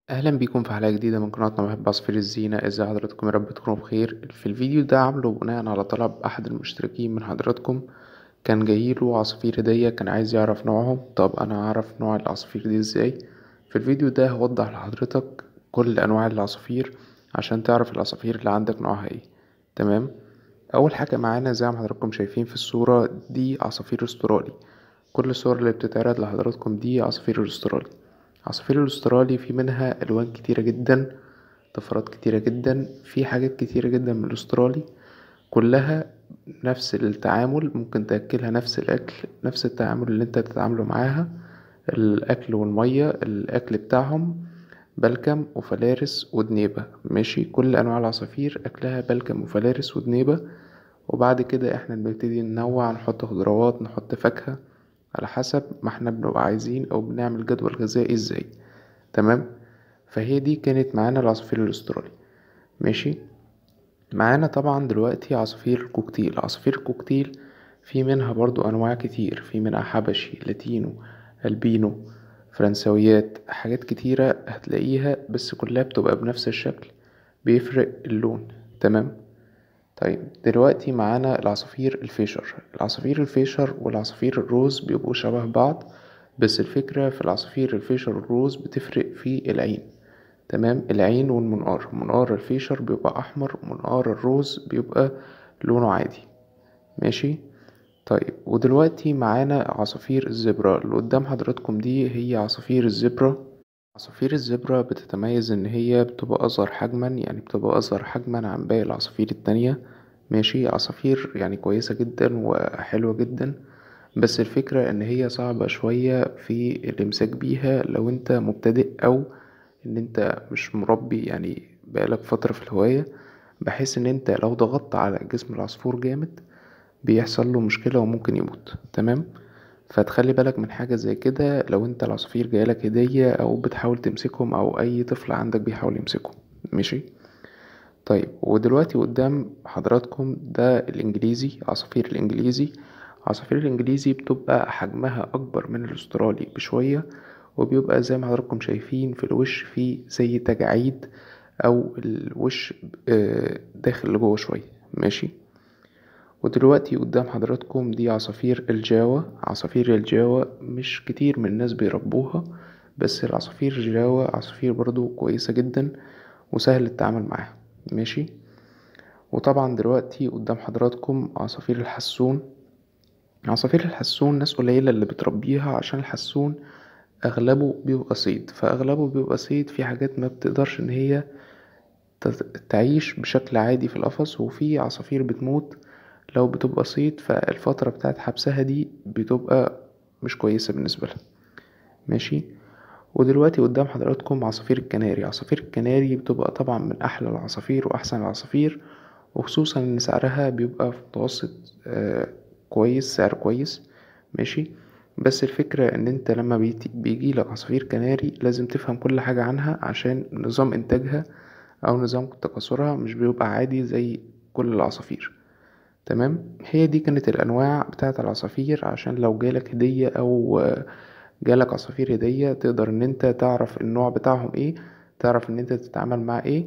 اهلا بيكم في حلقه جديده من قناتنا محب عصافير الزينه ازاي حضراتكم يا رب تكونوا بخير في الفيديو ده عامله بناء على طلب احد المشتركين من حضراتكم كان جايله عصافير هديه كان عايز يعرف نوعهم طب انا هعرف نوع العصافير دي ازاي في الفيديو ده هوضح لحضرتك كل انواع العصافير عشان تعرف العصافير اللي عندك نوعها ايه تمام اول حاجه معانا زي ما حضراتكم شايفين في الصوره دي عصافير استرالي كل الصور اللي بتتعرض لحضراتكم دي عصافير الاسترالي عصافير الاسترالي في منها الوان كتيره جدا طفرات كتيره جدا في حاجات كتيره جدا من الاسترالي كلها نفس التعامل ممكن تاكلها نفس الاكل نفس التعامل اللي انت تتعامله معاها الاكل والميه الاكل بتاعهم بلكم وفلارس ودنيبة ماشي كل انواع العصافير اكلها بلكم وفلارس ودنيبة وبعد كده احنا بنبتدي ننوع نحط خضروات نحط فاكهة على حسب ما احنا بنبقى عايزين او بنعمل جدول غذائي ازاي تمام فهي دي كانت معانا العصافير الاسترالي ماشي معانا طبعا دلوقتي عصافير كوكتيل عصافير كوكتيل في منها برضو انواع كتير في منها حبشي لاتينو البينو فرنسويات حاجات كتيرة هتلاقيها بس كلها بتبقى بنفس الشكل بيفرق اللون تمام طيب دلوقتي معانا العصافير الفيشر العصافير الفيشر والعصافير الروز بيبقوا شبه بعض بس الفكرة في العصافير الفيشر والروز بتفرق في العين تمام العين والمنقار منقار الفيشر بيبقى احمر ومنقار الروز بيبقى لونه عادي ماشي طيب ودلوقتي معانا عصافير الزبرة اللي قدام حضراتكم دي هي عصافير الزبرة عصافير الزبرة بتتميز ان هي بتبقى اصغر حجما يعني بتبقى اصغر حجما عن باقي العصافير التانية ماشي عصافير يعني كويسة جدا وحلوة جدا بس الفكرة ان هي صعبة شوية في الامساك بيها لو انت مبتدئ او ان انت مش مربي يعني بقالك فترة في الهواية بحيث ان انت لو ضغطت على جسم العصفور جامد بيحصل له مشكلة وممكن يموت تمام فتخلي بالك من حاجة زي كده لو انت العصافير جايلك هدية او بتحاول تمسكهم او اي طفل عندك بيحاول يمسكهم ماشي طيب ودلوقتي قدام حضراتكم ده الانجليزي عصافير الانجليزي عصافير الانجليزي بتبقى حجمها اكبر من الاسترالي بشوية وبيبقى زي ما حضراتكم شايفين في الوش فيه زي تجاعيد او الوش داخل لجوه شوية ماشي ودلوقتي قدام حضراتكم دي عصافير الجاوا عصافير الجاوا مش كتير من الناس بيربوها بس العصافير الجاوا عصافير برضو كويسة جدا وسهل التعامل معاها ماشي وطبعا دلوقتي قدام حضراتكم عصافير الحسون عصافير الحسون ناس قليلة اللي بتربيها عشان الحسون اغلبه بيبقى صيد فاغلبه بيبقى صيد في حاجات ما بتقدرش ان هي تعيش بشكل عادي في القفص وفي عصافير بتموت لو بتبقى صيد فالفترة بتاعت حبسها دي بتبقى مش كويسة بالنسبة لها ماشي ودلوقتي قدام حضراتكم عصافير الكناري عصافير الكناري بتبقى طبعا من أحلى العصافير وأحسن العصافير وخصوصا إن سعرها بيبقى في متوسط آه كويس سعر كويس ماشي بس الفكرة إن أنت لما بيجيلك عصافير كناري لازم تفهم كل حاجة عنها عشان نظام إنتاجها أو نظام تكاثرها مش بيبقى عادي زي كل العصافير تمام هي دي كانت الانواع بتاعه العصافير عشان لو جالك هديه او جالك عصافير هديه تقدر ان انت تعرف النوع بتاعهم ايه تعرف ان انت تتعامل مع ايه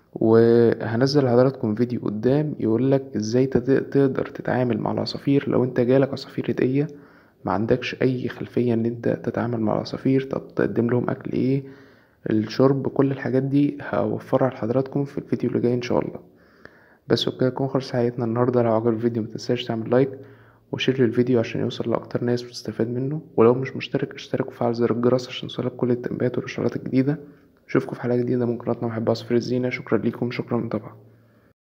وهنزل لحضراتكم فيديو قدام يقولك ازاي تقدر تتعامل مع العصافير لو انت جالك عصافير هديه ما عندكش اي خلفيه ان انت تتعامل مع العصافير طب تقدم لهم اكل ايه الشرب كل الحاجات دي هوفرها لحضراتكم في الفيديو اللي جاي ان شاء الله بس وبكده تكون خلص حلقتنا النهارده لو عجب الفيديو متنساش تعمل لايك وشير للفيديو عشان يوصل لاكتر ناس وتستفاد منه ولو مش مشترك اشترك وفعل زر الجرس عشان يوصلك كل التنبيهات والاشارات الجديده اشوفكم في حلقه جديده من قناتنا محب عصفور الزينه شكرا ليكم شكرا للمتابعه